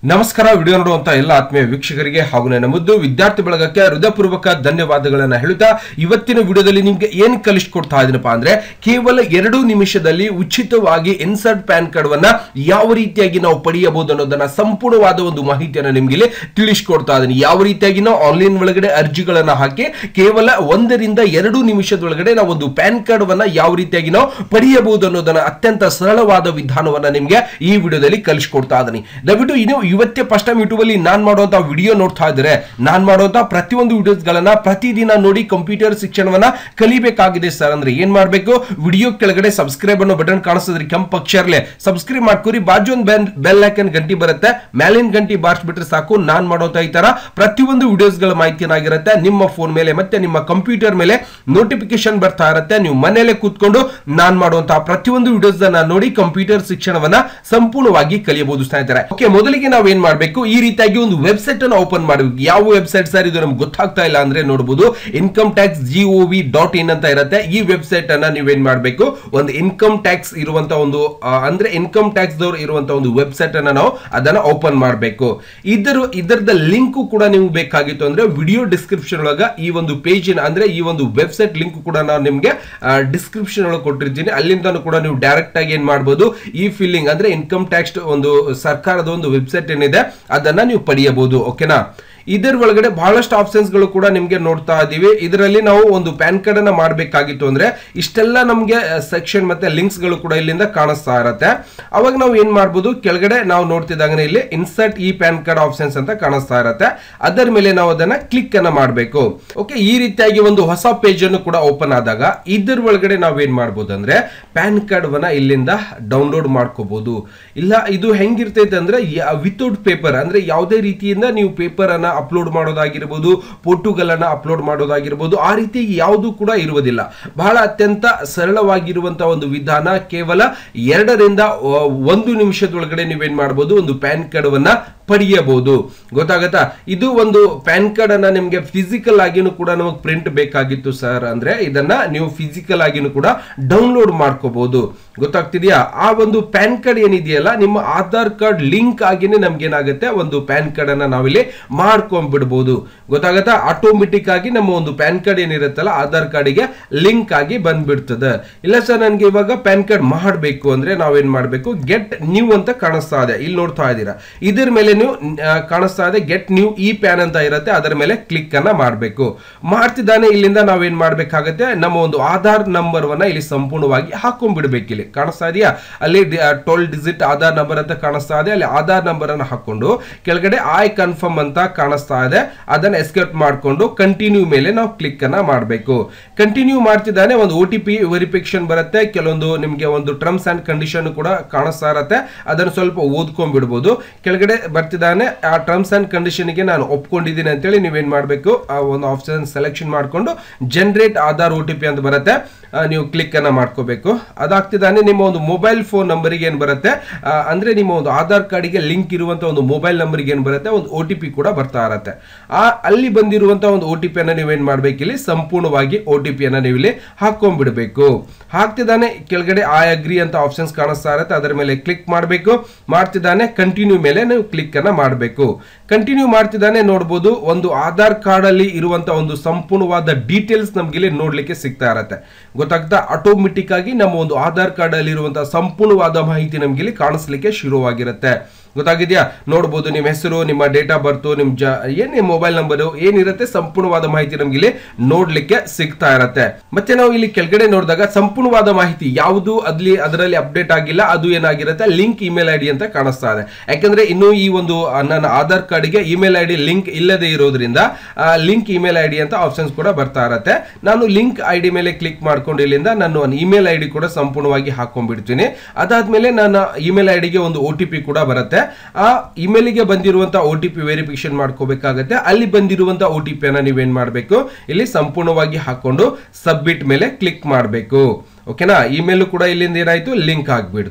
ನಮಸ್ಕಾರ ವಿಡಿಯೋ ನೋಡುವಂತ ಎಲ್ಲ ಆತ್ಮೀಯ ವೀಕ್ಷಕರಿಗೆ ಹಾಗೂ ನನ್ನ ಮುದ್ದು ವಿದ್ಯಾರ್ಥಿ ಬಳಗಕ್ಕೆ ಹೃದಯಪೂರ್ವಕ ಧನ್ಯವಾದಗಳನ್ನ ಹೇಳುತ್ತಾ ಇವತ್ತಿನ ವಿಡಿಯೋದಲ್ಲಿ ನಿಮ್ಗೆ ಏನ್ ಕಲಿಸ್ಕೊಡ್ತಾ ಇದೀನಪ್ಪ ಅಂದ್ರೆ ಕೇವಲ ಎರಡು ನಿಮಿಷದಲ್ಲಿ ಉಚಿತವಾಗಿ ಇನ್ಸರ್ಟ್ ಪ್ಯಾನ್ ಕಾರ್ಡ್ ವನ್ನ ಯಾವ ರೀತಿಯಾಗಿ ನಾವು ಪಡೆಯಬಹುದು ಅನ್ನೋದನ್ನ ಸಂಪೂರ್ಣವಾದ ಒಂದು ಮಾಹಿತಿಯನ್ನು ನಿಮ್ಗೆ ಇಲ್ಲಿ ತಿಳಿಸ್ಕೊಡ್ತಾ ಇದೀನಿ ಯಾವ ರೀತಿಯಾಗಿ ನಾವು ಆನ್ಲೈನ್ ಒಳಗಡೆ ಅರ್ಜಿಗಳನ್ನ ಹಾಕಿ ಕೇವಲ ಒಂದರಿಂದ ಎರಡು ನಿಮಿಷದೊಳಗಡೆ ನಾವು ಒಂದು ಪ್ಯಾನ್ ಕಾರ್ಡ್ ವನ್ನ ಯಾವ ರೀತಿಯಾಗಿ ನಾವು ಪಡೆಯಬಹುದು ಅನ್ನೋದನ್ನ ಅತ್ಯಂತ ಸರಳವಾದ ವಿಧಾನವನ್ನ ನಿಮ್ಗೆ ಈ ವಿಡಿಯೋದಲ್ಲಿ ಕಲಿಸ್ಕೊಡ್ತಾ ಇದೀನಿ ದಯವಿಟ್ಟು ಇನ್ನು ಇವತ್ತೇ ಫಸ್ಟ್ ಟೈಮ್ ಯೂಟ್ಯೂಬ್ ಅಲ್ಲಿ ನಾನ್ ಮಾಡುವಂತ ವಿಡಿಯೋ ನೋಡ್ತಾ ಇದ್ರೆ ನಾನ್ ಮಾಡುವಂತ ಪ್ರತಿಯೊಂದು ವಿಡಿಯೋಸ್ ಗಳನ್ನ ಪ್ರತಿದಿನ ನೋಡಿ ಕಂಪ್ಯೂಟರ್ ಶಿಕ್ಷಣವನ್ನ ಕಲಿಬೇಕಾಗಿದೆ ಸರ್ ಅಂದ್ರೆ ಏನ್ ಮಾಡ್ಬೇಕು ವಿಡಿಯೋ ಕೆಳಗಡೆ ಸಬ್ಸ್ಕ್ರೈಬ್ ಅನ್ನೋ ಬಟನ್ ಕಾಣಿಸ್ತದ್ರಿ ಕೆಂಪ್ ಅಕ್ಷರಲೆ ಸಬ್ಸ್ಕ್ರೈಬ್ ಮಾಡ್ಕೊರಿ ಬಾಜು ಒಂದು ಬೆಲ್ ಬೆಲ್ ಐಕನ್ ಗಂಟಿ ಬರುತ್ತೆ ಮೇಲಿನ ಗಂಟಿ ಬಾರಿಸ್ಬಿಟ್ರೆ ಸಾಕು ನಾನ್ ಮಾಡುವಂತ ಈ ತರ ಪ್ರತಿಯೊಂದು ವಿಡಿಯೋಸ್ ಗಳ ಮಾಹಿತಿ ಏನಾಗಿರುತ್ತೆ ನಿಮ್ಮ ಫೋನ್ ಮೇಲೆ ಮತ್ತೆ ನಿಮ್ಮ ಕಂಪ್ಯೂಟರ್ ಮೇಲೆ ನೋಟಿಫಿಕೇಶನ್ ಬರ್ತಾ ಇರುತ್ತೆ ನೀವು ಮನೆಯಲ್ಲೇ ಕೂತ್ಕೊಂಡು ನಾನ್ ಮಾಡುವಂತಹ ಪ್ರತಿಯೊಂದು ವಿಡಿಯೋಸ್ ನೋಡಿ ಕಂಪ್ಯೂಟರ್ ಶಿಕ್ಷಣವನ್ನ ಸಂಪೂರ್ಣವಾಗಿ ಕಲಿಯಬಹುದು ಸ್ನೇಹಿತರೆ ಓಕೆ ಮೊದಲಿಗೆ ನಾವು ಏನ್ ಮಾಡ್ಬೇಕು ಈ ರೀತಿಯಾಗಿ ಒಂದು ವೆಬ್ಸೈಟ್ ಅನ್ನು ಓಪನ್ ಮಾಡಬೇಕು ಯಾವ ವೆಬ್ಸೈಟ್ ಸರ್ ಇದು ನಮ್ಗೆ ಗೊತ್ತಾಗ್ತಾ ಇಲ್ಲ ಅಂದ್ರೆ ನೋಡಬಹುದು income tax G O V dot in ಅಂತ ಇರುತ್ತೆ ಈ ವೆಬ್ಸೈಟ್ ಅನ್ನ ನೀವೇನ್ ಮಾಡ್ಬೇಕು ಒಂದು ಇನ್ಕಮ್ ಟ್ಯಾಕ್ಸ್ ಇರುವಂತ ಒಂದು ಆ, ಅಂದ್ರೆ ಇನ್ಕಮ್ ಟ್ಯಾಕ್ಸ್ ದವ್ರು ಇರುವಂತ ಒಂದು ವೆಬ್ಸೈಟ್ ಅನ್ನ ನಾವು ಅದನ್ನ ಓಪನ್ ಮಾಡಬೇಕು ಇದರ ಇದರದ ಲಿಂಕ್ ಕೂಡ ನಿಮ್ಗೆ ಬೇಕಾಗಿತ್ತು ಅಂದ್ರೆ ವಿಡಿಯೋ ಡಿಸ್ಕ್ರಿಪ್ಷನ್ ಒಳಗ ಈ ಒಂದು ಪೇಜ್ ಅಂದ್ರೆ ಈ ಒಂದು ವೆಬ್ಸೈಟ್ ಲಿಂಕ್ ಕೂಡ ನಾನು ನಿಮ್ಗೆ ಡಿಸ್ಕ್ರಿಪ್ಷನ್ ಒಳಗೆ ಕೊಟ್ಟಿರ್ತೀನಿ ಅಲ್ಲಿಂದ ಕೂಡ ನೀವು ಡೈರೆಕ್ಟ್ ಆಗಿ ಏನ್ ಮಾಡಬಹುದು ಈ ಫಿಲ್ಲಿಂಗ್ ಅಂದ್ರೆ ಇನ್ಕಮ್ ಟ್ಯಾಕ್ಸ್ ಒಂದು ಸರ್ಕಾರದ ಒಂದು ವೆಬ್ಸೈಟ್ ಏನಿದೆ ಅದನ್ನ ನೀವು ಪಡೆಯಬಹುದು ಓಕೆನಾ ಇದರ ಒಳಗಡೆ ಬಹಳಷ್ಟು ಆಪ್ಷನ್ಸ್ ಗಳು ಕೂಡ ನಿಮ್ಗೆ ನೋಡ್ತಾ ಇದೀವಿ ಇದರಲ್ಲಿ ನಾವು ಒಂದು ಪ್ಯಾನ್ ಕಾರ್ಡ್ ಅನ್ನ ಮಾಡಬೇಕಾಗಿತ್ತು ಅಂದ್ರೆ ಇಷ್ಟೆಲ್ಲ ನಮ್ಗೆ ಸೆಕ್ಷನ್ ಮತ್ತೆ ಲಿಂಕ್ಸ್ ಗಳು ಕೂಡ ಇಲ್ಲಿಂದ ಕಾಣಿಸ್ತಾ ಇರತ್ತೆ ಅವಾಗ ನಾವು ಏನ್ ಮಾಡ್ಬೋದು ಕೆಳಗಡೆ ನಾವು ನೋಡ್ತಿದ್ದಾಗ ಇಲ್ಲಿ ಇನ್ಸರ್ಟ್ ಈ ಪ್ಯಾನ್ ಕಾರ್ಡ್ ಆಪ್ಷನ್ಸ್ ಅಂತ ಕಾಣಿಸ್ತಾ ಇರತ್ತೆ ಅದರ ಮೇಲೆ ನಾವು ಅದನ್ನ ಕ್ಲಿಕ್ ಅನ್ನ ಮಾಡಬೇಕು ಓಕೆ ಈ ರೀತಿಯಾಗಿ ಒಂದು ಹೊಸ ಪೇಜ್ ಅನ್ನು ಕೂಡ ಓಪನ್ ಆದಾಗ ಇದರ ಒಳಗಡೆ ನಾವು ಏನ್ ಮಾಡ್ಬೋದು ಅಂದ್ರೆ ಪ್ಯಾನ್ ಕಾರ್ಡ್ ವನ್ನ ಇಲ್ಲಿಂದ ಡೌನ್ಲೋಡ್ ಮಾಡ್ಕೋಬಹುದು ಇಲ್ಲ ಇದು ಹೆಂಗಿರ್ತೈತೆ ಅಂದ್ರೆ ವಿತೌಟ್ ಪೇಪರ್ ಅಂದ್ರೆ ಯಾವುದೇ ರೀತಿಯಿಂದ ನೀವು ಪೇಪರ್ ಅನ್ನ ಅಪ್ಲೋಡ್ ಮಾಡೋದಾಗಿರ್ಬೋದು ಫೋಟೋಗಳನ್ನ ಅಪ್ಲೋಡ್ ಮಾಡೋದಾಗಿರ್ಬೋದು ಆ ರೀತಿ ಯಾವುದು ಕೂಡ ಇರುವುದಿಲ್ಲ ಬಹಳ ಅತ್ಯಂತ ಸರಳವಾಗಿರುವಂತಹ ಒಂದು ವಿಧಾನ ಕೇವಲ ಎರಡರಿಂದ ಆ, ಒಂದು ನಿಮಿಷದೊಳಗಡೆ ನೀವೇನ್ ಮಾಡಬಹುದು ಒಂದು ಪ್ಯಾನ್ ಕಾರ್ಡ್ ವನ್ನ ಪಡೆಯಬಹುದು ಗೊತ್ತಾಗತ್ತಾ ಇದು ಒಂದು ಪ್ಯಾನ್ ಕಾರ್ಡ್ ಅನ್ನ ನಿಮ್ಗೆ ಫಿಸಿಕಲ್ ಆಗಿನೂ ಕೂಡ ನಮಗೆ ಪ್ರಿಂಟ್ ಬೇಕಾಗಿತ್ತು ಸರ್ ಅಂದ್ರೆ ಇದನ್ನ ನೀವು ಫಿಸಿಕಲ್ ಆಗಿನೂ ಕೂಡ ಡೌನ್ಲೋಡ್ ಮಾಡ್ಕೋಬಹುದು ಗೊತ್ತಾಗ್ತಿದ್ಯಾ ಆ ಒಂದು ಪ್ಯಾನ್ ಕಾರ್ಡ್ ಏನಿದೆಯಲ್ಲ ನಿಮ್ಮ ಆಧಾರ್ ಕಾರ್ಡ್ ಲಿಂಕ್ ಆಗಿನೇ ನಮ್ಗೆ ಏನಾಗುತ್ತೆ ಒಂದು ಪ್ಯಾನ್ ಕಾರ್ಡ್ ಅನ್ನ ನಾವಿಲ್ಲಿ ಮಾಡ್ಕೊಂಡ್ಬಿಡ್ಬೋದು ಗೊತ್ತಾಗತ್ತಾ ಆಟೋಮೆಟಿಕ್ ಆಗಿ ನಮ್ಮ ಒಂದು ಪ್ಯಾನ್ ಕಾರ್ಡ್ ಏನಿರುತ್ತಲ್ಲ ಆಧಾರ್ ಕಾರ್ಡಿಗೆ ಲಿಂಕ್ ಆಗಿ ಬಂದ್ಬಿಡ್ತದೆ ಇಲ್ಲ ಸರ್ ನನಗೆ ಇವಾಗ ಪ್ಯಾನ್ ಕಾರ್ಡ್ ಮಾಡಬೇಕು ಅಂದ್ರೆ ನಾವೇನ್ ಮಾಡಬೇಕು ಗೆಟ್ ನ್ಯೂ ಅಂತ ಕಾಣಿಸ್ತಾ ಇದೆ ಇಲ್ಲಿ ನೋಡ್ತಾ ಇದ್ದೀರಾ ಇದ್ರ ಮೇಲೆ ನೀವು ಆ, ಕಾಣಿಸ್ತಾ ಇದೆ ಗೆಟ್ ನ್ಯೂ ಈ ಪ್ಯಾನ್ ಅಂತ ಇರುತ್ತೆ ಅದರ ಮೇಲೆ ಕ್ಲಿಕ್ ಅನ್ನ ಮಾಡಬೇಕು ಮಾಡ್ತಿದ್ದಾನೆ ಇಲ್ಲಿಂದ ನಾವೇನ್ ಮಾಡ್ಬೇಕಾಗತ್ತೆ ನಮ್ಮ ಒಂದು ಆಧಾರ್ ನಂಬರ್ ವನ್ನ ಇಲ್ಲಿ ಸಂಪೂರ್ಣವಾಗಿ ಹಾಕೊಂಡ್ಬಿಡ್ಬೇಕು ಇಲ್ಲಿ ಕಾಣಿಸ್ತಾ ಇದೆಯಾ ಅಲ್ಲಿ ಟ್ವೆಲ್ ಡಿಜಿಟ್ ಆಧಾರ್ ನಂಬರ್ ಅಂತ ಕಾಣಿಸ್ತಾ ಇದೆ ಅಲ್ಲಿ ಆಧಾರ್ ನಂಬರ್ ಅನ್ನು ಹಾಕೊಂಡು ಕೆಳಗಡೆ ಐ ಕನ್ಫರ್ಮ್ ಅಂತ ಕಾಣಿಸ್ತಾ ಇದೆ ಅದನ್ನ ಎಸ್ಕೇಪ್ ಮಾಡಿಕೊಂಡು ಕಂಟಿನ್ಯೂ ಮೇಲೆ ನಾವು ಕ್ಲಿಕ್ ಅನ್ನ ಮಾಡಬೇಕು ಕಂಟಿನ್ಯೂ ಮಾಡ್ತಿದ್ದಾನೆ ಒಂದು ಒ ಟಿ ಪಿ ವೆರಿಫಿಕೇಶನ್ ಬರುತ್ತೆ ಕೆಲವೊಂದು ನಿಮಗೆ ಒಂದು ಟರ್ಮ್ಸ್ ಅಂಡ್ ಕಂಡೀಷನ್ ಕೂಡ ಕಾಣಿಸ್ತಾ ಇರತ್ತೆ ಅದನ್ನು ಸ್ವಲ್ಪ ಓದ್ಕೊಂಡ್ಬಿಡ್ಬೋದು ಕೆಳಗಡೆ ಬರ್ತಿದ್ದಾನೆ ಆ ಟರ್ಮ್ಸ್ ಅಂಡ್ ಕಂಡೀಷನ್ಗೆ ನಾನು ಒಪ್ಕೊಂಡಿದ್ದೀನಿ ಅಂತೇಳಿ ನೀವೇನ್ ಮಾಡಬೇಕು ಆ ಒಂದು ಆಪ್ಷನ್ ಸೆಲೆಕ್ಷನ್ ಮಾಡಿಕೊಂಡು generate Aadhaar O T P ಅಂತ ಬರುತ್ತೆ ಆ, ನೀವು ಕ್ಲಿಕ್ ಅನ್ನ ಮಾಡ್ಕೋಬೇಕು ಅದಾಗ್ತಿದ್ದಾನೆ ನಿಮ್ಮ ಒಂದು ಮೊಬೈಲ್ ಫೋನ್ ನಂಬರಿಗೆ ಏನ್ ಬರುತ್ತೆ ಆ, ಅಂದ್ರೆ ನಿಮ್ಮ ಒಂದು ಆಧಾರ್ ಕಾರ್ಡಿಗೆ ಲಿಂಕ್ ಇರುವಂತ ಒಂದು ಮೊಬೈಲ್ ನಂಬರ್ಗೆ ಏನ್ ಬರುತ್ತೆ ಒಂದು ಒ ಟಿ ಪಿ ಕೂಡ ಬರ್ತಾ ಇರತ್ತೆ ಆ ಅಲ್ಲಿ ಬಂದಿರುವಂತ ಒಂದು ಒ ಟಿ ಪಿ ಅನ್ನ ನೀವೇನ್ ಮಾಡ್ಬೇಕು ಇಲ್ಲಿ ಸಂಪೂರ್ಣವಾಗಿ ಒ ಟಿ ಪಿ ಅನ್ನ ನೀವು ಇಲ್ಲಿ ಹಾಕೊಂಡ್ಬಿಡ್ಬೇಕು ಹಾಕ್ತಿದ್ದಾನೆ ಕೆಳಗಡೆ ಐ ಅಗ್ರಿ ಅಂತ ಆಪ್ಷನ್ಸ್ ಕಾಣಿಸ್ತಾ ಇರುತ್ತೆ ಅದರ ಮೇಲೆ ಕ್ಲಿಕ್ ಮಾಡಬೇಕು ಮಾಡ್ತಿದ್ದಾನೆ ಕಂಟಿನ್ಯೂ ಮೇಲೆ ನೀವು ಕ್ಲಿಕ್ ಅನ್ನ ಮಾಡಬೇಕು ಕಂಟಿನ್ಯೂ ಮಾಡ್ತಿದ್ದಾನೆ ನೋಡ್ಬೋದು ಒಂದು ಆಧಾರ್ ಕಾರ್ಡ್ ಅಲ್ಲಿ ಇರುವಂತ ಒಂದು ಸಂಪೂರ್ಣವಾದ ಡೀಟೇಲ್ಸ್ ನಮ್ಗೆ ಇಲ್ಲಿ ನೋಡ್ಲಿಕ್ಕೆ ಸಿಗ್ತಾ ಇರತ್ತೆ ಗೊತ್ತಾಗ್ತಾ ಆಟೋಮೆಟಿಕ್ ಆಗಿ ನಮ್ಮ ಒಂದು ಆಧಾರ್ ಕಾರ್ಡ್ ಅಲ್ಲಿ ಇರುವಂತಹ ಸಂಪೂರ್ಣವಾದ ಮಾಹಿತಿ ನಮ್ಗೆ ಇಲ್ಲಿ ಕಾಣಿಸ್ಲಿಕ್ಕೆ ಶುರುವಾಗಿರುತ್ತೆ ಗೊತ್ತಾಗಿದ್ಯಾ ನೋಡ್ಬೋದು ನಿಮ್ಮ ಹೆಸರು ನಿಮ್ಮ ಡೇಟ್ ಆಫ್ ಬರ್ತ್ ನಿಮ್ ಜ ಏನ್ ನಿಮ್ಮ ಮೊಬೈಲ್ ನಂಬರ್ ಏನಿರುತ್ತೆ ಸಂಪೂರ್ಣವಾದ ಮಾಹಿತಿ ನಮ್ಗೆ ಇಲ್ಲಿ ನೋಡ್ಲಿಕ್ಕೆ ಸಿಗ್ತಾ ಇರತ್ತೆ ಮತ್ತೆ ನಾವು ಇಲ್ಲಿ ಕೆಳಗಡೆ ನೋಡಿದಾಗ ಸಂಪೂರ್ಣವಾದ ಮಾಹಿತಿ ಯಾವುದು ಅದ್ಲಿ ಅದರಲ್ಲಿ ಅಪ್ಡೇಟ್ ಆಗಿಲ್ಲ ಅದು ಏನಾಗಿರುತ್ತೆ ಲಿಂಕ್ ಇಮೇಲ್ ಐ ಡಿ ಅಂತ ಕಾಣಿಸ್ತಾ ಇದೆ ಯಾಕಂದ್ರೆ ಇನ್ನು ಈ ಒಂದು ಆ, ನನ್ನ ಆಧಾರ್ ಕಾರ್ಡ್ಗೆ ಇಮೇಲ್ ಐ ಡಿ ಲಿಂಕ್ ಇಲ್ಲದೆ ಇರೋದ್ರಿಂದ ಲಿಂಕ್ ಇಮೇಲ್ ಐ ಡಿ ಅಂತ ಆಪ್ಷನ್ಸ್ ಕೂಡ ಬರ್ತಾ ಇರತ್ತೆ ನಾನು ಲಿಂಕ್ ಐ ಡಿ ಮೇಲೆ ಕ್ಲಿಕ್ ಮಾಡ್ಕೊಂಡು ಇಲ್ಲಿಂದ ನಾನು ಒಂದು ಇಮೇಲ್ ಐ ಡಿ ಕೂಡ ಸಂಪೂರ್ಣವಾಗಿ ಹಾಕೊಂಡ್ಬಿಡ್ತೀನಿ ಅದಾದ್ಮೇಲೆ ನನ್ನ ಇಮೇಲ್ ಐ ಡಿಗೆ ಒಂದು ಒ ಟಿ ಪಿ ಕೂಡ ಬರುತ್ತೆ ಆ ಇಮೇಲಿಗೆ ಬಂದಿರುವಂತಹ ಒ ಟಿ ಪಿ ವೆರಿಫಿಕೇಶನ್ ಮಾಡ್ಕೋಬೇಕಾಗತ್ತೆ ಅಲ್ಲಿ ಬಂದಿರುವಂತಹ ಒ ಟಿ ಪಿಯನ್ನು ನೀವೇನ್ ಮಾಡಬೇಕು ಇಲ್ಲಿ ಸಂಪೂರ್ಣವಾಗಿ ಹಾಕೊಂಡು ಸಬ್ಮಿಟ್ ಮೇಲೆ ಕ್ಲಿಕ್ ಮಾಡಬೇಕು ಓಕೆನಾ ಇಮೇಲ್ ಕೂಡ ಇಲ್ಲಿಂದ ಏನಾಯ್ತು ಲಿಂಕ್ ಆಗ್ಬಿಡ್ತು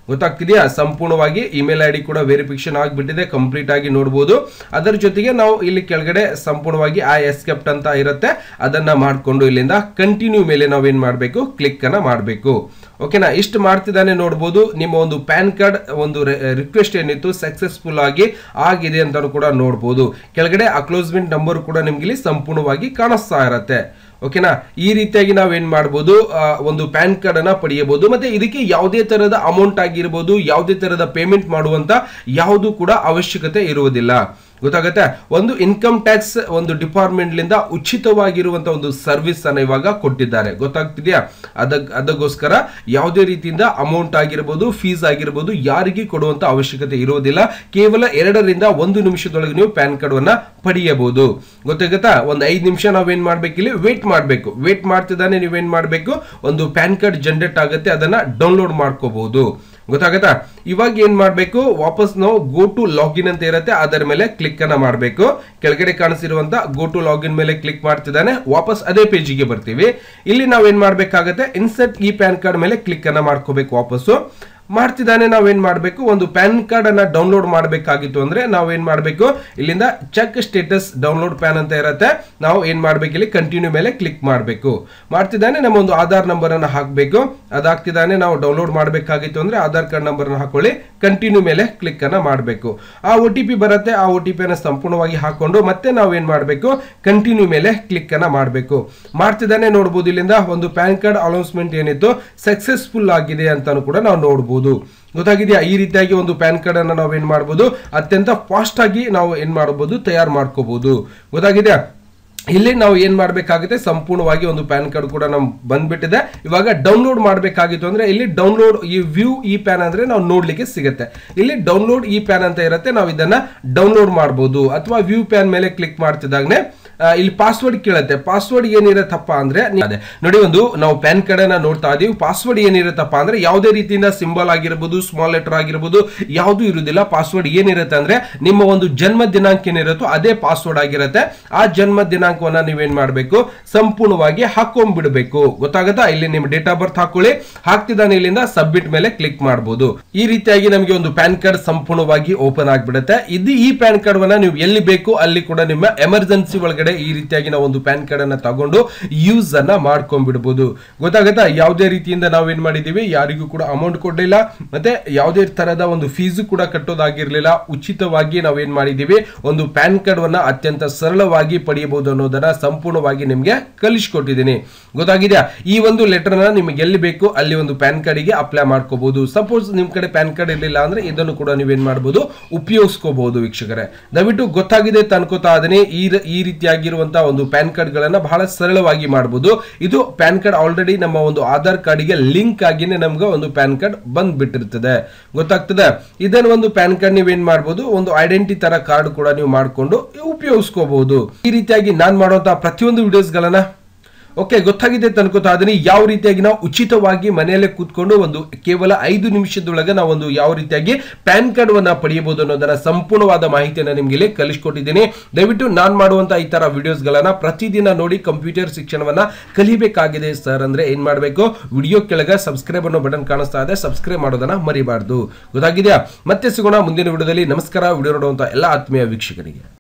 ಗೊತ್ತಾಗ್ತಿದೆಯಾ ಸಂಪೂರ್ಣವಾಗಿ ಇಮೇಲ್ ಐ ಡಿ ಕೂಡ ವೆರಿಫಿಕೇಶನ್ ಆಗಿಬಿಟ್ಟಿದೆ ಕಂಪ್ಲೀಟ್ ಆಗಿ ನೋಡ್ಬೋದು ಅದರ ಜೊತೆಗೆ ನಾವು ಇಲ್ಲಿ ಕೆಳಗಡೆ ಸಂಪೂರ್ಣವಾಗಿ ಆ ಎಸ್ಕೆಪ್ಟ್ ಅಂತ ಇರುತ್ತೆ ಅದನ್ನ ಮಾಡಿಕೊಂಡು ಇಲ್ಲಿಂದ ಕಂಟಿನ್ಯೂ ಮೇಲೆ ನಾವೇನ್ ಮಾಡಬೇಕು ಕ್ಲಿಕ್ ಅನ್ನ ಮಾಡಬೇಕು ಓಕೆನಾ ಇಷ್ಟು ಮಾಡ್ತಿದ್ದಾನೆ ನೋಡ್ಬೋದು ನಿಮ್ಮ ಒಂದು ಪ್ಯಾನ್ ಕಾರ್ಡ್ ಒಂದು ರಿಕ್ವೆಸ್ಟ್ ಏನಿತ್ತು ಸಕ್ಸಸ್ಫುಲ್ ಆಗಿ ಆಗಿದೆ ಅಂತ ಕೂಡ ನೋಡ್ಬೋದು ಕೆಳಗಡೆ ಅಕ್ಲೋಸ್ಮೆಂಟ್ ನಂಬರ್ ಕೂಡ ನಿಮ್ಗೆ ಇಲ್ಲಿ ಸಂಪೂರ್ಣವಾಗಿ ಕಾಣಿಸ್ತಾ ಇರತ್ತೆ ಓಕೆನಾ ಈ ರೀತಿಯಾಗಿ ನಾವೇನ್ ಮಾಡ್ಬೋದು ಆ, ಒಂದು ಪ್ಯಾನ್ ಕಾರ್ಡ್ ಅನ್ನ ಪಡೆಯಬಹುದು ಮತ್ತೆ ಇದಕ್ಕೆ ಯಾವುದೇ ತರಹದ ಅಮೌಂಟ್ ಆಗಿರ್ಬೋದು ಯಾವುದೇ ತರಹದ ಪೇಮೆಂಟ್ ಮಾಡುವಂತ ಯಾವುದು ಕೂಡ ಅವಶ್ಯಕತೆ ಇರುವುದಿಲ್ಲ ಗೊತ್ತಾಗತ್ತೆ ಒಂದು ಇನ್ಕಮ್ ಟ್ಯಾಕ್ಸ್ ಒಂದು ಡಿಪಾರ್ಟ್ಮೆಂಟ್ ಲಿಂದ ಉಚಿತವಾಗಿರುವಂತ ಒಂದು ಸರ್ವಿಸ್ ಅನ್ನ ಇವಾಗ ಕೊಟ್ಟಿದ್ದಾರೆ ಗೊತ್ತಾಗ್ತಿದ್ಯಾ ಅದ ಅದಕ್ಕೋಸ್ಕರ ಯಾವುದೇ ರೀತಿಯಿಂದ ಅಮೌಂಟ್ ಆಗಿರ್ಬೋದು ಫೀಸ್ ಆಗಿರ್ಬೋದು ಯಾರಿಗೆ ಕೊಡುವಂತ ಅವಶ್ಯಕತೆ ಇರುವುದಿಲ್ಲ ಕೇವಲ ಎರಡರಿಂದ ಒಂದು ನಿಮಿಷದೊಳಗೆ ನೀವು ಪ್ಯಾನ್ ಕಾರ್ಡ್ ಅನ್ನ ಪಡೆಯಬಹುದು ಗೊತ್ತಾಗತ್ತಾ ಒಂದು ಐದು ನಿಮಿಷ ನಾವೇನ್ ಮಾಡ್ಬೇಕು ಇಲ್ಲಿ ವೇಟ್ ಮಾಡಬೇಕು ವೇಟ್ ಮಾಡ್ತಿದ್ದಾನೆ ನೀವೇನ್ ಮಾಡಬೇಕು ಒಂದು ಪ್ಯಾನ್ ಕಾರ್ಡ್ ಜನರೇಟ್ ಆಗುತ್ತೆ ಅದನ್ನ ಡೌನ್ಲೋಡ್ ಮಾಡ್ಕೋಬಹುದು ಗೊತ್ತಾಗತ್ತಾ ಇವಾಗ ಏನ್ ಮಾಡ್ಬೇಕು ವಾಪಸ್ ನಾವು ಗೋ ಟು ಲಾಗಿನ್ ಅಂತ ಇರುತ್ತೆ ಅದರ ಮೇಲೆ ಕ್ಲಿಕ್ ಅನ್ನ ಮಾಡಬೇಕು ಕೆಳಗಡೆ ಕಾಣಿಸಿರುವಂತ ಗೋ ಟು ಲಾಗಿನ್ ಮೇಲೆ ಕ್ಲಿಕ್ ಮಾಡ್ತಿದ್ದಾನೆ ವಾಪಸ್ ಅದೇ ಪೇಜಿಗೆ ಬರ್ತೀವಿ ಇಲ್ಲಿ ನಾವ್ ಏನ್ ಮಾಡ್ಬೇಕಾಗತ್ತೆ ಇನ್ಸರ್ಟ್ ಈ ಪ್ಯಾನ್ ಕಾರ್ಡ್ ಮೇಲೆ ಕ್ಲಿಕ್ ಅನ್ನ ಮಾಡ್ಕೋಬೇಕು ವಾಪಸ್ಸು ಮಾಡ್ತಿದ್ದಾನೆ ನಾವೇನ್ ಮಾಡಬೇಕು ಒಂದು ಪ್ಯಾನ್ ಕಾರ್ಡ್ ಅನ್ನ ಡೌನ್ಲೋಡ್ ಮಾಡಬೇಕಾಗಿತ್ತು ಅಂದ್ರೆ ನಾವೇನ್ ಮಾಡಬೇಕು ಇಲ್ಲಿಂದ ಚೆಕ್ ಸ್ಟೇಟಸ್ ಡೌನ್ಲೋಡ್ ಪ್ಯಾನ್ ಅಂತ ಇರುತ್ತೆ ನಾವು ಏನ್ ಮಾಡ್ಬೇಕು ಇಲ್ಲಿ ಕಂಟಿನ್ಯೂ ಮೇಲೆ ಕ್ಲಿಕ್ ಮಾಡಬೇಕು ಮಾಡ್ತಿದ್ದಾನೆ ನಮ್ಮ ಒಂದು ಆಧಾರ್ ನಂಬರ್ ಅನ್ನ ಹಾಕಬೇಕು ಅದಾಗ್ತಿದ್ದಾನೆ ನಾವು ಡೌನ್ಲೋಡ್ ಮಾಡಬೇಕಾಗಿತ್ತು ಅಂದ್ರೆ ಆಧಾರ್ ಕಾರ್ಡ್ ನಂಬರ್ ಅನ್ನ ಹಾಕೊಳ್ಳಿ ಕಂಟಿನ್ಯೂ ಮೇಲೆ ಕ್ಲಿಕ್ ಅನ್ನ ಮಾಡಬೇಕು ಆ ಒ ಟಿ ಪಿ ಬರುತ್ತೆ ಆ ಒ ಟಿ ಪಿ ಅನ್ನ ಸಂಪೂರ್ಣವಾಗಿ ಹಾಕೊಂಡು ಮತ್ತೆ ನಾವು ಏನ್ ಮಾಡಬೇಕು ಕಂಟಿನ್ಯೂ ಮೇಲೆ ಕ್ಲಿಕ್ ಅನ್ನ ಮಾಡಬೇಕು ಮಾಡ್ತಿದ್ದಾನೆ ನೋಡ್ಬೋದು ಇಲ್ಲಿಂದ ಒಂದು ಪ್ಯಾನ್ ಕಾರ್ಡ್ ಅನೌನ್ಸ್ಮೆಂಟ್ ಏನಿತ್ತು ಸಕ್ಸಸ್ಫುಲ್ ಆಗಿದೆ ಅಂತಾನು ಕೂಡ ನಾವು ನೋಡ್ಬೋದು ಗೊತ್ತಾಗಿದೆಯಾ ಈ ರೀತಿಯಾಗಿ ಒಂದು ಪ್ಯಾನ್ ಕಾರ್ಡ್ ಅನ್ನ ನಾವು ಏನ್ ಮಾಡ್ಬೋದು ಅತ್ಯಂತ ಫಾಸ್ಟ್ ಆಗಿ ನಾವು ಏನ್ ಮಾಡಬಹುದು ತಯಾರು ಮಾಡ್ಕೋಬಹುದು ಗೊತ್ತಾಗಿದೆಯಾ ಇಲ್ಲಿ ನಾವು ಏನ್ ಮಾಡ್ಬೇಕಾಗುತ್ತೆ ಸಂಪೂರ್ಣವಾಗಿ ಒಂದು ಪ್ಯಾನ್ ಕಾರ್ಡ್ ಕೂಡ ನಮ್ ಬಂದ್ಬಿಟ್ಟಿದೆ ಇವಾಗ ಡೌನ್ಲೋಡ್ ಮಾಡಬೇಕಾಗಿತ್ತು ಅಂದ್ರೆ ಇಲ್ಲಿ ಡೌನ್ಲೋಡ್ ಈ ವ್ಯೂ ಈ ಪ್ಯಾನ್ ಅಂದ್ರೆ ನಾವು ನೋಡ್ಲಿಕ್ಕೆ ಸಿಗುತ್ತೆ ಇಲ್ಲಿ ಡೌನ್ಲೋಡ್ ಈ ಪ್ಯಾನ್ ಅಂತ ಇರುತ್ತೆ ನಾವು ಇದನ್ನ ಡೌನ್ಲೋಡ್ ಮಾಡಬಹುದು ಅಥವಾ ವ್ಯೂ ಪ್ಯಾನ್ ಮೇಲೆ ಕ್ಲಿಕ್ ಮಾಡ್ತಿದ್ದಾಗನೆ ಆ, ಇಲ್ಲಿ ಪಾಸ್ವರ್ಡ್ ಕೇಳುತ್ತೆ ಪಾಸ್ವರ್ಡ್ ಏನಿರತ್ತಪ್ಪ ಅಂದ್ರೆ ನೀ- ಅದೇ ನೋಡಿ ಒಂದು ನಾವು ಪ್ಯಾನ್ ಕಾರ್ಡ್ ಅನ್ನ ನೋಡ್ತಾ ಇದೀವಿ ಪಾಸ್ವರ್ಡ್ ಏನಿರುತ್ತಪ್ಪ ಅಂದ್ರೆ ಯಾವುದೇ ರೀತಿಯಿಂದ ಸಿಂಬಲ್ ಆಗಿರ್ಬೋದು ಸ್ಮಾಲ್ ಲೆಟರ್ ಆಗಿರ್ಬೋದು ಯಾವುದು ಇರುವುದಿಲ್ಲ ಪಾಸ್ವರ್ಡ್ ಏನಿರುತ್ತೆ ಅಂದ್ರೆ ನಿಮ್ಮ ಒಂದು ಜನ್ಮ ದಿನಾಂಕ ಏನಿರುತ್ತೋ ಅದೇ ಪಾಸ್ವರ್ಡ್ ಆಗಿರುತ್ತೆ ಆ ಜನ್ಮ ದಿನಾಂಕವನ್ನ ನೀವೇನ್ ಮಾಡಬೇಕು ಸಂಪೂರ್ಣವಾಗಿ ಹಾಕೊಂಡ್ಬಿಡ್ಬೇಕು ಗೊತ್ತಾಗತ್ತಾ ಇಲ್ಲಿ ನಿಮ್ಮ ಡೇಟ್ ಆಫ್ ಬರ್ತ್ ಹಾಕೊಳ್ಳಿ ಹಾಕ್ತಿದ್ದಾನೆ ಇಲ್ಲಿಂದ ಸಬ್ಮಿಟ್ ಮೇಲೆ ಕ್ಲಿಕ್ ಮಾಡಬಹುದು ಈ ರೀತಿಯಾಗಿ ನಮಗೆ ಒಂದು ಪ್ಯಾನ್ ಕಾರ್ಡ್ ಸಂಪೂರ್ಣವಾಗಿ ಓಪನ್ ಆಗಿಬಿಡುತ್ತೆ ಇದು ಈ ಪ್ಯಾನ್ ಕಾರ್ಡ್ ವನ್ನ ನೀವು ಎಲ್ಲಿ ಬೇಕು ಅಲ್ಲಿ ಕೂಡ ನಿಮ್ಮ ಎಮರ್ಜೆನ್ಸಿ ಒಳಗಡೆ ಈ ರೀತಿಯಾಗಿ ನಾವು ಒಂದು ಪ್ಯಾನ್ ಕಾರ್ಡ್ ಅನ್ನ ತಗೊಂಡು ಯೂಸ್ ಅನ್ನ ಮಾಡ್ಕೊಂಡ್ಬಿಡ್ಬೋದು ಗೊತ್ತಾಗತ್ತಾ ಯಾವುದೇ ರೀತಿಯಿಂದ ನಾವೇನ್ ಮಾಡಿದೀವಿ ಯಾರಿಗೂ ಕೂಡ ಅಮೌಂಟ್ ಕೊಡ್ಲಿಲ್ಲ ಮತ್ತೆ ಯಾವುದೇ ತರಹದ ಒಂದು ಫೀಸು ಕೂಡ ಕಟ್ಟೋದಾಗಿರ್ಲಿಲ್ಲ ಉಚಿತವಾಗಿ ನಾವೇನ್ ಮಾಡಿದೀವಿ ಒಂದು ಪ್ಯಾನ್ ಕಾರ್ಡ್ ವನ್ನ ಅತ್ಯಂತ ಸರಳವಾಗಿ ಪಡೆಯಬಹುದು ಅನ್ನೋದನ್ನ ಸಂಪೂರ್ಣವಾಗಿ ನಿಮ್ಗೆ ಕಲಿಸ್ಕೊಟ್ಟಿದ್ದೀನಿ ಗೊತ್ತಾಗಿದೆಯಾ ಈ ಒಂದು ಲೆಟರ್ ನ ನಿಮ್ಗೆ ಎಲ್ಲಿ ಬೇಕು ಅಲ್ಲಿ ಒಂದು ಪ್ಯಾನ್ ಕಾರ್ಡಿಗೆ ಅಪ್ಲೈ ಮಾಡ್ಕೋಬಹುದು ಸಪೋಸ್ ನಿಮ್ ಕಡೆ ಪ್ಯಾನ್ ಕಾರ್ಡ್ ಇರಲಿಲ್ಲ ಅಂದ್ರೆ ಇದನ್ನು ಕೂಡ ನೀವೇನ್ ಮಾಡಬಹುದು ಉಪಯೋಗಿಸ್ಕೋಬಹುದು ವೀಕ್ಷಕರೇ ದಯವಿಟ್ಟು ಗೊತ್ತಾಗಿದೆ ಅಂತ ಅನ್ಕೋತಾ ಇದೀನಿ ಈ ರ- ಈ ರೀತಿಯಾಗಿರುವಂತಹ ಒಂದು ಪ್ಯಾನ್ ಕಾರ್ಡ್ ಗಳನ್ನ ಬಹಳ ಸರಳವಾಗಿ ಮಾಡಬಹುದು ಇದು ಪ್ಯಾನ್ ಕಾರ್ಡ್ ಆಲ್ರೆಡಿ ನಮ್ಮ ಒಂದು ಆಧಾರ್ ಕಾರ್ಡಿಗೆ ಲಿಂಕ್ ಆಗಿನೇ ನಮ್ಗೆ ಒಂದು ಪ್ಯಾನ್ ಕಾರ್ಡ್ ಬಂದ್ಬಿಟ್ಟಿರ್ತದೆ ಗೊತ್ತಾಗ್ತದೆ ಇದನ್ನ ಒಂದು ಪ್ಯಾನ್ ಕಾರ್ಡ್ ನೀವೇನ್ ಮಾಡಬಹುದು ಒಂದು ಐಡೆಂಟಿ ತರ ಕಾರ್ಡ್ ಕೂಡ ನೀವು ಮಾಡಿಕೊಂಡು ಉಪಯೋಗಿಸ್ಕೋಬಹುದು ಈ ರೀತಿಯಾಗಿ ನಾನ್ ಮಾಡುವಂತಹ ಪ್ರತಿಯೊಂದು ವಿಡಿಯೋಸ್ ಗಳನ್ನ ಓಕೆ ಗೊತ್ತಾಗಿದೆ ಅಂತ ಅನ್ಕೋತಾ ಅದನ್ನ ಯಾವ ರೀತಿಯಾಗಿ ನಾವು ಉಚಿತವಾಗಿ ಮನೆಯಲ್ಲೇ ಕೂತ್ಕೊಂಡು ಒಂದು ಕೇವಲ ಐದು ನಿಮಿಷದೊಳಗೆ ನಾವು ಒಂದು ಯಾವ ರೀತಿಯಾಗಿ ಪ್ಯಾನ್ ಕಾರ್ಡ್ ವನ್ನ ಪಡೆಯಬಹುದು ಅನ್ನೋದನ್ನ ಸಂಪೂರ್ಣವಾದ ಮಾಹಿತಿಯನ್ನ ನಿಮ್ಗೆ ಇಲ್ಲಿ ಕಲಿಸ್ಕೊಟ್ಟಿದ್ದೀನಿ ದಯವಿಟ್ಟು ನಾನ್ ಮಾಡುವಂತ ಈ ತರ ವಿಡಿಯೋಸ್ ಗಳನ್ನ ಪ್ರತಿದಿನ ನೋಡಿ ಕಂಪ್ಯೂಟರ್ ಶಿಕ್ಷಣವನ್ನ ಕಲಿಬೇಕಾಗಿದೆ ಸರ್ ಅಂದ್ರೆ ಏನ್ ಮಾಡ್ಬೇಕು ವಿಡಿಯೋ ಕೆಳಗೆ ಸಬ್ಸ್ಕ್ರೈಬ್ ಅನ್ನೋ ಬಟನ್ ಕಾಣಿಸ್ತಾ ಇದೆ ಸಬ್ಸ್ಕ್ರೈಬ್ ಮಾಡೋದನ್ನ ಮರಿಬಾರ್ದು ಗೊತ್ತಾಗಿದೆಯಾ ಮತ್ತೆ ಸಿಗೋಣ ಮುಂದಿನ ವಿಡಿಯೋದಲ್ಲಿ ನಮಸ್ಕಾರ ವಿಡಿಯೋ ನೋಡುವಂತ ಎಲ್ಲ ಆತ್ಮೀಯ ವೀಕ್ಷಕರಿಗೆ